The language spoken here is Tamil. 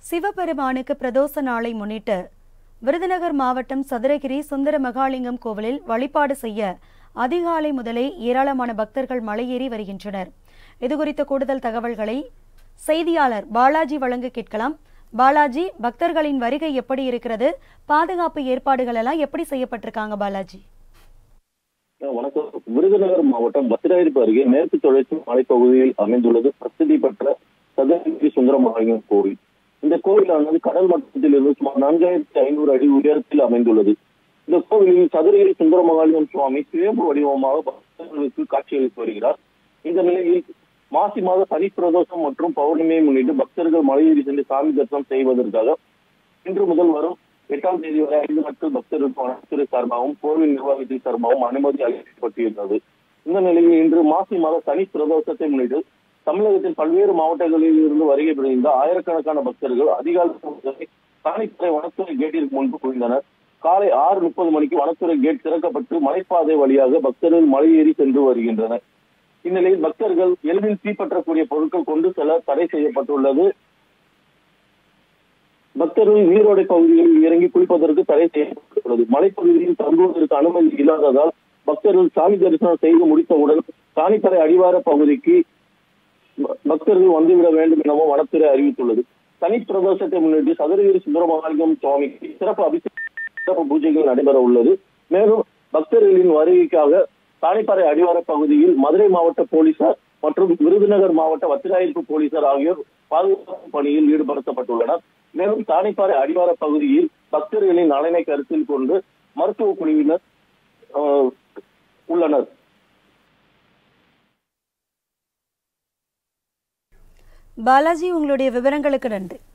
சிவபெருமானுக்கு பிரதோஷ நாளை முன்னிட்டு விருதுநகர் மாவட்டம் சதுரகிரி சுந்தர மகாலிங்கம் கோவிலில் வழிபாடு செய்ய அதிகாலை முதலே ஏராளமான பக்தர்கள் மலையேறி வருகின்றனர் இதுகுறித்த கூடுதல் தகவல்களை செய்தியாளர் பாலாஜி வழங்க கேட்கலாம் பாலாஜி பக்தர்களின் வருகை எப்படி இருக்கிறது பாதுகாப்பு ஏற்பாடுகள் எல்லாம் எப்படி செய்யப்பட்டிருக்காங்க பாலாஜி வணக்கம் விருதுநகர் மாவட்டம் பத்திராயிருப்பு அருகே மேற்கு தொடர்ச்சி மலைப்பகுதியில் அமைந்துள்ளது பிரசித்தி பெற்ற சதுரகிரி சுந்தரமகாலிங்கம் கோவில் இந்த கோவிலானது கடல் மட்டத்தில் இருந்து சுமார் நான்காயிரத்தி ஐநூறு அடி உயரத்தில் அமைந்துள்ளது இந்த கோவிலில் சதுரகிரி சுந்தரமகாலிங்கம் சுவாமி சுயம்பு வடிவமாக பக்தர்களுக்கு காட்சியளித்து வருகிறார் இந்த நிலையில் மாசி மாத சனி பிரதோஷம் மற்றும் பௌர்ணமியை முன்னிட்டு பக்தர்கள் மலையேறி சென்று சாமி தரிசனம் செய்வதற்காக இன்று முதல் வரும் எட்டாம் தேதி வரை ஐந்து நாட்கள் பக்தர்களுக்கு வனத்துறை சார்பாகவும் கோவில் நிர்வாகத்தின் சார்பாகவும் அனுமதி அளிக்கப்பட்டிருந்தது இந்த நிலையில் இன்று மாசி மாத சனி பிரதோஷத்தை முன்னிட்டு தமிழகத்தின் பல்வேறு மாவட்டங்களில் இருந்து வருகை புரிந்த ஆயிரக்கணக்கான பக்தர்கள் அதிகாலை காணித்துறை வனத்துறை கேட்டிற்கு முன்பு குவிந்தனர் காலை ஆறு முப்பது மணிக்கு வனத்துறை கேட் திறக்கப்பட்டு மலைப்பாதை வழியாக பக்தர்கள் மலையேறி சென்று வருகின்றனர் இந்நிலையில் பக்தர்கள் எளிதில் தீப்பற்றக்கூடிய பொருட்கள் கொண்டு செல்ல தடை செய்யப்பட்டுள்ளது பக்தர்கள் நீரோடை பகுதிகளில் இறங்கி குளிப்பதற்கு தடை செய்யப்பட்டுள்ளது மலைப்பகுதியில் தங்குவதற்கு அனுமதி இல்லாததால் பக்தர்கள் சாமி தரிசனம் செய்து முடித்தவுடன் காணிப்படை அடிவார பகுதிக்கு பக்தர்கள் வந்துவிட வேண்டும் எனவும் வனத்துறை அறிவித்துள்ளது தனி பிரதோஷத்தை முன்னிட்டு சதுரகிரி சுந்தரமகாலிங்கம் சுவாமிக்கு சிறப்பு அபிஷேக சிறப்பு பூஜைகள் நடைபெற உள்ளது மேலும் பக்தர்களின் வருகைக்காக தானிப்பாறை அடிவார பகுதியில் மதுரை மாவட்ட போலீசார் மற்றும் விருதுநகர் மாவட்ட வத்திராயிருப்பு போலீசார் ஆகியோர் பாதுகாப்பு பணியில் ஈடுபடுத்தப்பட்டுள்ளனர் மேலும் தானிப்பாறை அடிவார பகுதியில் பக்தர்களின் நலனை கருத்தில் கொண்டு மருத்துவ குழுவினர் உள்ளனர் பாலாஜி உங்களுடைய விவரங்களுக்கு நன்றி